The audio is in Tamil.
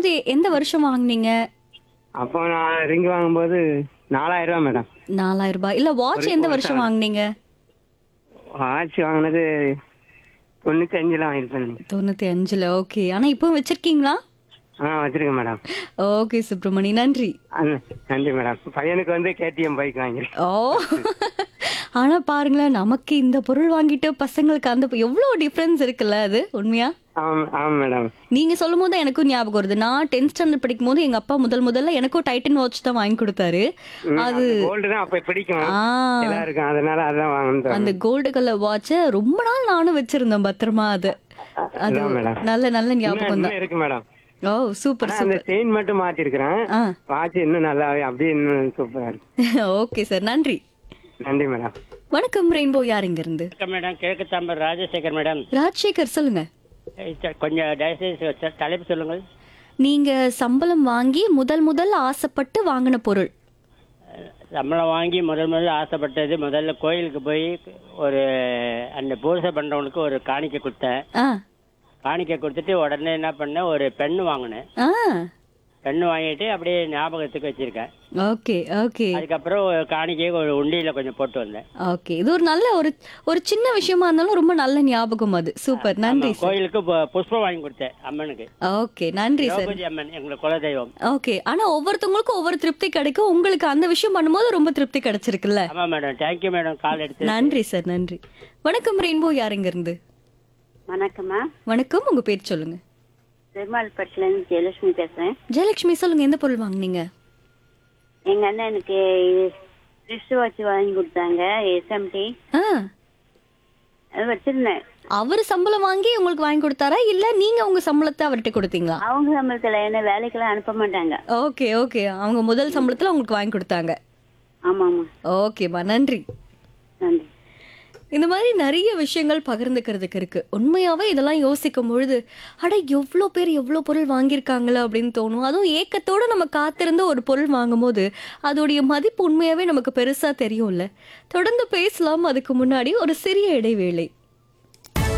வாங்கும்போது எந்த வருஷம் வாங்குனீங்க அப்போ நான் ரிங் வாங்கும்போது நாலாயிரம் ரூபா மேடம் நாலாயிரம் ரூபாய் இல்ல வாட்ச் எந்த வருஷம் வாங்குனீங்க வாட்ச் வாங்கினது தொண்ணூத்தி அஞ்சுல வாங்கியிருப்பேன் தொண்ணூத்தி அஞ்சுல ஓகே ஆனா இப்போ வச்சிருக்கீங்களா ஆ வச்சிருக்கேன் மேடம் ஓகே சுப்பிரமணி நன்றி அந்த- நன்றி மேடம் பையனுக்கு வந்து கேடிஎம் பைக் வாங்கியிருக்கேன் ஓ ஆனா பாருங்களேன் நமக்கு இந்த பொருள் வாங்கிட்டு பசங்களுக்கு அந்த எவ்வளவு டிஃபரன்ஸ் இருக்குல்ல அது உண்மையா ஆமாம் ஆமாம் மேடம் நீங்க சொல்லும் போது எனக்கும் ஞாபகம் வருது நான் டென்த் ஸ்டாண்டர்ட் படிக்கும் போது எங்க அப்பா முதல் முதல்ல எனக்கும் டைட்டன் வாட்ச் தான் வாங்கி கொடுத்தாரு அது கோல்டு தான் அப்ப பிடிக்கும் ஆ எல்லாருக்கும் அதனால அதான் வாங்கணும் அந்த கோல்டு கலர் வாட்ச ரொம்ப நாள் நானும் வச்சிருந்தேன் பத்திரமா அது அது அதான் மேடம் நல்ல நல்ல ஞாபகம் தான் இன்னும் இருக்கு மேடம் ஓ சூப்பர் ஆனா அந்த செயின் மட்டும் மாத்திருக்கிறேன் ஆ வாட்ச் இன்னும் நல்லா அப்படியே இன்னும் சூப்பரா இருக்கு ஓகே சார் நன்றி நன்றி மேடம் வணக்கம் ரெயின்போ யார் இங்க இருந்து வணக்கம் மேடம் கிழக்கு தாம்பர் ராஜசேகர் மேடம் ராஜசேகர் சொல்லுங்க இது கொஞ்சம் தயவுசெய்து தலைப்பு சொல்லுங்கள் நீங்க சம்பளம் வாங்கி முதல் முதல் ஆசைப்பட்டு வாங்கின பொருள் சம்பளம் வாங்கி முதல் முதல்ல ஆசைப்பட்டது முதல்ல கோயிலுக்கு போய் ஒரு அந்த பூசை பண்றவனுக்கு ஒரு காணிக்கை கொடுத்தேன் ஆ காணிக்கை கொடுத்துட்டு உடனே என்ன பண்ணேன் ஒரு பெண்ணு வாங்கினேன் ஆ பெண்ணு வாங்கிட்டு அப்படியே ஞாபகத்துக்கு வச்சிருக்கேன் ஓகே ஓகே அதுக்கப்புறம் ஒரு காணிக்கையை ஒரு உண்டியில கொஞ்சம் போட்டு வந்தேன் ஓகே இது ஒரு நல்ல ஒரு ஒரு சின்ன விஷயமா இருந்தாலும் ரொம்ப நல்ல ஞாபகம் அது சூப்பர் நன்றி ஆமா, கோயிலுக்கு பு- புஷ்பம் வாங்கி கொடுத்தேன் அம்மனுக்கு ஓகே நன்றி சார் திரௌபதி அம்மன் எங்களோட குலதெய்வம் ஓகே ஆனா ஒவ்வொருத்தவங்களுக்கும் ஒவ்வொரு திருப்தி கிடைக்கும் உங்களுக்கு அந்த விஷயம் பண்ணும்போது ரொம்ப திருப்தி கிடைச்சிருக்குல்ல ஆமா மேடம் தேங்க்யூ மேடம் கால் எடுத்து நன்றி சார் நன்றி வணக்கம் ரெயின்போ யாருங்க இருந்து வணக்கம்மா வணக்கம் உங்க பேர் சொல்லுங்க பெருமாள்பட்டிலேருந்து ஜெயலட்சுமி பேசுறேன் ஜெயலட்சுமி சொல்லுங்க எந்த பொருள் வாங்குனீங்க எங்க அண்ணன் எனக்கு ரிஸ்ட் வாட்ச் வாங்கி கொடுத்தாங்க எஸ்எம்டி ஆ அது வச்சிருந்தேன் அவர் சம்பளம் வாங்கி உங்களுக்கு வாங்கி கொடுத்தாரா இல்ல நீங்க உங்க சம்பளத்தை அவர்கிட்ட கொடுத்தீங்களா அவங்க சம்பளத்துல என்ன வேலைக்கெல்லாம் அனுப்ப மாட்டாங்க ஓகே ஓகே அவங்க முதல் சம்பளத்துல உங்களுக்கு வாங்கி கொடுத்தாங்க ஆமா ஆமா ஓகேம்மா நன்றி நன்றி இந்த மாதிரி நிறைய விஷயங்கள் பகிர்ந்துக்கிறதுக்கு இருக்கு உண்மையாவே இதெல்லாம் யோசிக்கும் பொழுது அட எவ்வளோ பேர் எவ்வளோ பொருள் வாங்கியிருக்காங்களே அப்படின்னு தோணும் அதுவும் ஏக்கத்தோட நம்ம காத்திருந்து ஒரு பொருள் வாங்கும்போது அதோடைய மதிப்பு உண்மையாவே நமக்கு பெருசா தெரியும்ல தொடர்ந்து பேசலாம் அதுக்கு முன்னாடி ஒரு சிறிய இடைவேளை